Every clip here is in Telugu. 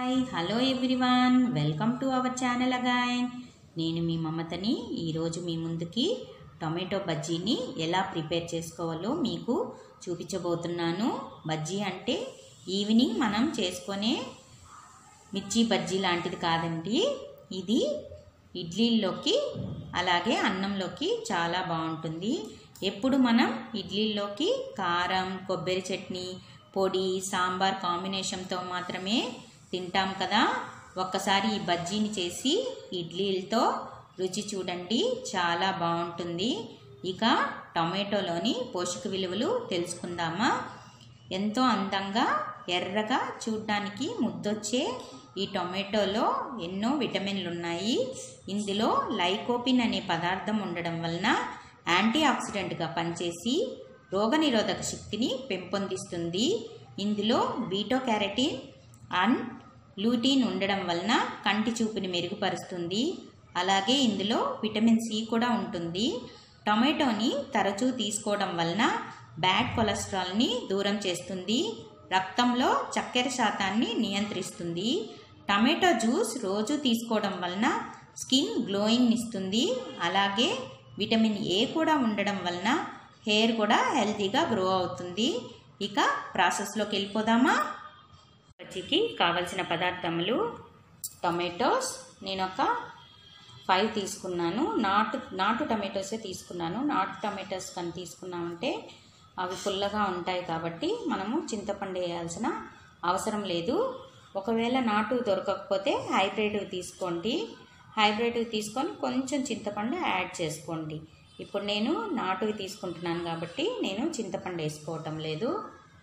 hi hello everyone welcome to our channel again నేను మీ మమతని ఈరోజు మీ ముందుకి టొమాటో బజ్జీని ఎలా ప్రిపేర్ చేసుకోవాలో మీకు చూపించబోతున్నాను బజ్జీ అంటే ఈవినింగ్ మనం చేసుకునే మిర్చి బజ్జీ లాంటిది కాదండి ఇది ఇడ్లీల్లోకి అలాగే అన్నంలోకి చాలా బాగుంటుంది ఎప్పుడు మనం ఇడ్లీల్లోకి కారం కొబ్బరి చట్నీ పొడి సాంబార్ కాంబినేషన్తో మాత్రమే తింటాం కదా ఒక్కసారి ఈ బజ్జీని చేసి ఇడ్లీలతో రుచి చూడండి చాలా బాగుంటుంది ఇక టొమాటోలోని పోషక విలువలు తెలుసుకుందామా ఎంతో అందంగా ఎర్రగా చూడ్డానికి ముద్దొచ్చే ఈ టొమాటోలో ఎన్నో విటమిన్లు ఉన్నాయి ఇందులో లైకోపిన్ అనే పదార్థం ఉండడం వలన యాంటీ ఆక్సిడెంట్గా పనిచేసి రోగనిరోధక శక్తిని పెంపొందిస్తుంది ఇందులో బీటో క్యారటిన్ అండ్ లూటీన్ ఉండడం వలన కంటి చూపుని మెరుగుపరుస్తుంది అలాగే ఇందులో విటమిన్ సి కూడా ఉంటుంది టొమాటోని తరచూ తీసుకోవడం వలన బ్యాడ్ కొలెస్ట్రాల్ని దూరం చేస్తుంది రక్తంలో చక్కెర శాతాన్ని నియంత్రిస్తుంది టమాటో జ్యూస్ రోజు తీసుకోవడం వలన స్కిన్ గ్లోయింగ్ ఇస్తుంది అలాగే విటమిన్ ఏ కూడా ఉండడం వలన హెయిర్ కూడా హెల్తీగా గ్రో అవుతుంది ఇక ప్రాసెస్లోకి వెళ్ళిపోదామా బజ్జీకి కావలసిన పదార్థములు టొమాటోస్ నేను ఒక ఫైవ్ తీసుకున్నాను నాటు నాటు టమాటోసే తీసుకున్నాను నాటు టమాటోస్ కానీ తీసుకున్నామంటే అవి పుల్లగా ఉంటాయి కాబట్టి మనము చింతపండు వేయాల్సిన అవసరం లేదు ఒకవేళ నాటు దొరకకపోతే హైబ్రిడ్ తీసుకోండి హైబ్రిడ్ తీసుకొని కొంచెం చింతపండు యాడ్ చేసుకోండి ఇప్పుడు నేను నాటువి తీసుకుంటున్నాను కాబట్టి నేను చింతపండు వేసుకోవటం లేదు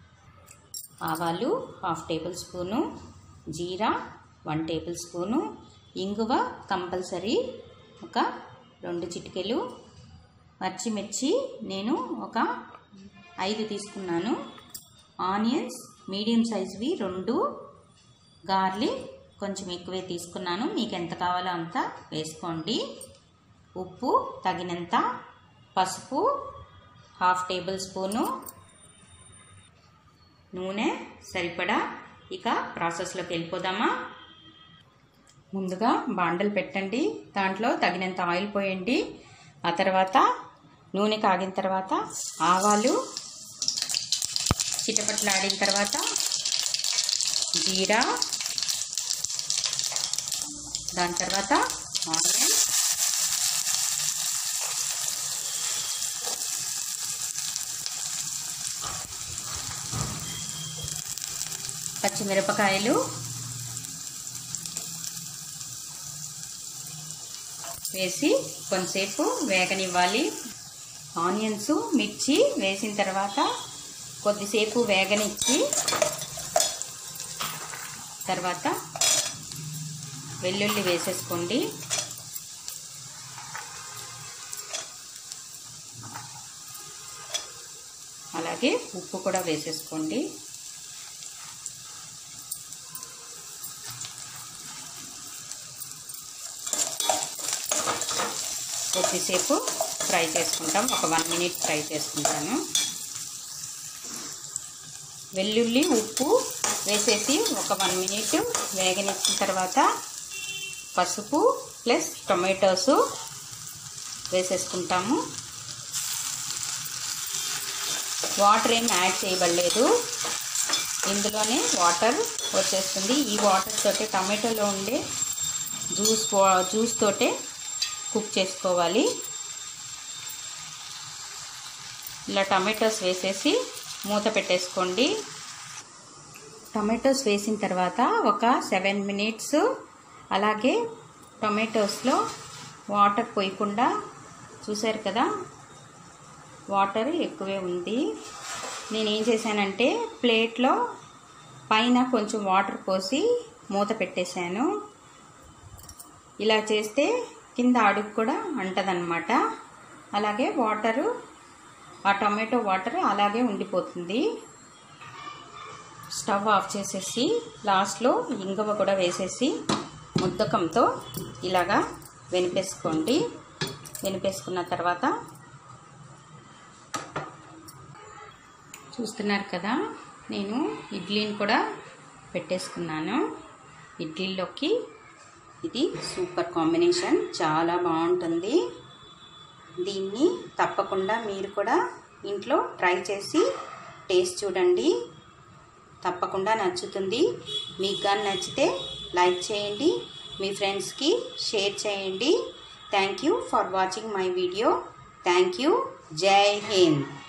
ఆవాలు హాఫ్ టేబుల్ స్పూను జీరా వన్ టేబుల్ స్పూను ఇంగువ కంపల్సరీ ఒక రెండు చిటికెలు పచ్చిమిర్చి నేను ఒక ఐదు తీసుకున్నాను ఆనియన్స్ మీడియం సైజువి రెండు గార్లిక్ కొంచెం ఎక్కువే తీసుకున్నాను మీకు ఎంత కావాలో అంత వేసుకోండి ఉప్పు తగినంత పసుపు హాఫ్ టేబుల్ స్పూను నూనె సరిపడా ఇక ప్రాసెస్లోకి వెళ్ళిపోదామా ముందుగా బాండలు పెట్టండి దాంట్లో తగినంత ఆయిల్ పోయండి ఆ తర్వాత నూనె కాగిన తర్వాత ఆవాలు చిటపట్లాడిన తర్వాత జీరా దాని తర్వాత ఆనియన్ పచ్చిమిరపకాయలు వేసి కొంతసేపు వేగనివ్వాలి ఆనియన్స్ మిర్చి వేసిన తర్వాత కొద్దిసేపు వేగనిచ్చి తర్వాత వెల్లుల్లి వేసేసుకోండి అలాగే ఉప్పు కూడా వేసేసుకోండి కొద్దిసేపు ఫ్రై చేసుకుంటాం ఒక వన్ మినిట్ ఫ్రై చేసుకుంటాను వెల్లుల్లి ఉప్పు వేసేసి ఒక వన్ మినిట్ వేగనిచ్చిన తర్వాత పసుపు ప్లస్ టొమాటోస్ వేసేసుకుంటాము వాటర్ ఏం యాడ్ చేయబడలేదు ఇందులోనే వాటర్ వచ్చేస్తుంది ఈ వాటర్ తోటే టమాటోలో ఉండే జ్యూస్ జ్యూస్ తోటే కుక్ చేసుకోవాలి ఇలా టమాటోస్ వేసేసి మూత పెట్టేసుకోండి టమాటోస్ వేసిన తర్వాత ఒక సెవెన్ మినిట్స్ అలాగే టొమాటోస్లో వాటర్ పోయకుండా చూసారు కదా వాటర్ ఎక్కువే ఉంది నేను ఏం చేశానంటే ప్లేట్లో పైన కొంచెం వాటర్ పోసి మూత పెట్టేశాను ఇలా చేస్తే కింద అడుగు కూడా అంటదన్నమాట అలాగే వాటరు ఆ టొమాటో వాటర్ అలాగే ఉండిపోతుంది స్టవ్ ఆఫ్ చేసేసి లాస్ట్లో ఇంగువ కూడా వేసేసి ముద్దకంతో ఇలాగా వెనిపేసుకోండి వెనిపేసుకున్న తర్వాత చూస్తున్నారు కదా నేను ఇడ్లీని కూడా పెట్టేసుకున్నాను ఇడ్లీలోకి ఇది సూపర్ కాంబినేషన్ చాలా బాగుంటుంది దీన్ని తప్పకుండా మీరు కూడా ఇంట్లో ట్రై చేసి టేస్ట్ చూడండి తప్పకుండా నచ్చుతుంది మీకు కానీ నచ్చితే లైక్ చేయండి మీ ఫ్రెండ్స్కి షేర్ చేయండి thank you for watching my video thank you జై హింద్